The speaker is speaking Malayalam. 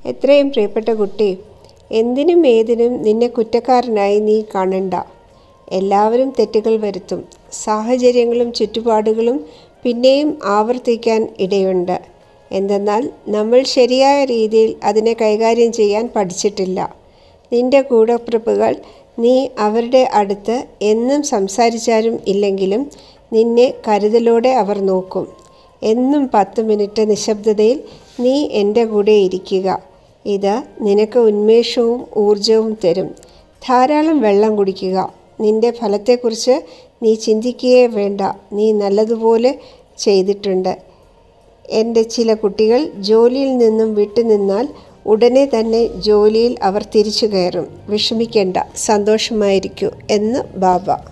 എത്രയും പ്രിയപ്പെട്ട കുട്ടി എന്തിനും ഏതിനും നിന്നെ കുറ്റക്കാരനായി നീ കാണണ്ട എല്ലാവരും തെറ്റുകൾ വരുത്തും സാഹചര്യങ്ങളും ചുറ്റുപാടുകളും പിന്നെയും ആവർത്തിക്കാൻ ഇടയുണ്ട് എന്തെന്നാൽ നമ്മൾ ശരിയായ രീതിയിൽ അതിനെ കൈകാര്യം ചെയ്യാൻ പഠിച്ചിട്ടില്ല നിന്റെ കൂടപ്പിറപ്പുകൾ നീ അവരുടെ അടുത്ത് എന്നും സംസാരിച്ചാലും ഇല്ലെങ്കിലും നിന്നെ കരുതലോടെ അവർ നോക്കും എന്നും പത്ത് മിനിറ്റ് നിശബ്ദതയിൽ നീ എൻ്റെ കൂടെ ഇരിക്കുക ഇത് നിനക്ക് ഉന്മേഷവും ഊർജവും തരും ധാരാളം വെള്ളം കുടിക്കുക നിന്റെ ഫലത്തെക്കുറിച്ച് നീ ചിന്തിക്കുകയേ വേണ്ട നീ നല്ലതുപോലെ ചെയ്തിട്ടുണ്ട് എൻ്റെ ചില കുട്ടികൾ ജോലിയിൽ നിന്നും വിട്ടുനിന്നാൽ ഉടനെ തന്നെ ജോലിയിൽ അവർ തിരിച്ചു കയറും വിഷമിക്കേണ്ട സന്തോഷമായിരിക്കൂ എന്ന് ബാബ